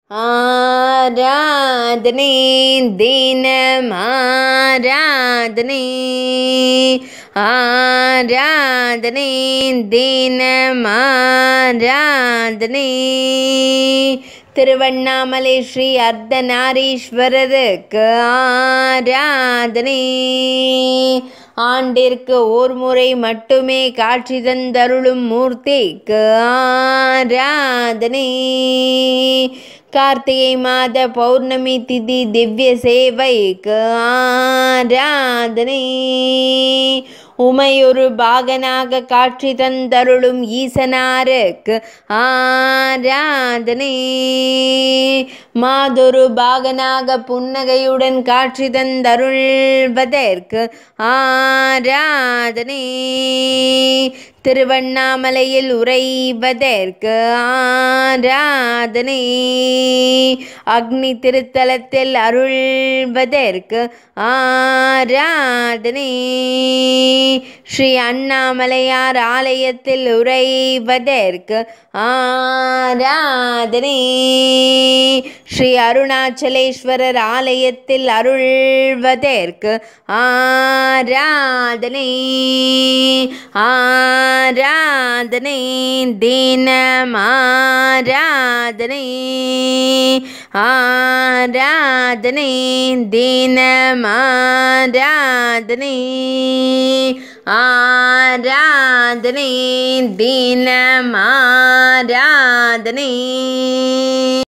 ஆராதனை தினம் ஆராதனை ஆராதனை தினம் ஆராதனை திருவண்ணாமலை ஸ்ரீ அர்த்தநாரீஸ்வரருக்கு ஆராதனை ஆண்டிற்கு ஓர் முறை மட்டுமே காட்சி தந்தருளும் மூர்த்திக்கு ஆராதனை கார்த்திகை மாத பௌர்ணமி திதி திவ்ய சேவைக்கு ஆராதனை உமையொரு பாகனாக காட்சி தந்தருளும் ஈசனாருக்கு ஆராதனை மாதொரு பாகனாக புன்னகையுடன் காட்சி தந்தருள்வதற்கு ஆராதனை திருவண்ணாமலையில் உறைவதற்கு ஆராதனை அக்னி திருத்தலத்தில் அருள்வதற்கு ஆராதனை ஸ்ரீ அண்ணாமலையார் ஆலயத்தில் உறைவதற்கு ஆராதனை ஸ்ரீ அருணாச்சலேஸ்வரர் ஆலயத்தில் அருள்வதற்கு ஆராதனை ஆராதனை தினம் ஆராதனை ஆராதனை தினம் ஆராதனை ஆராதனை தினம் ஆராதனை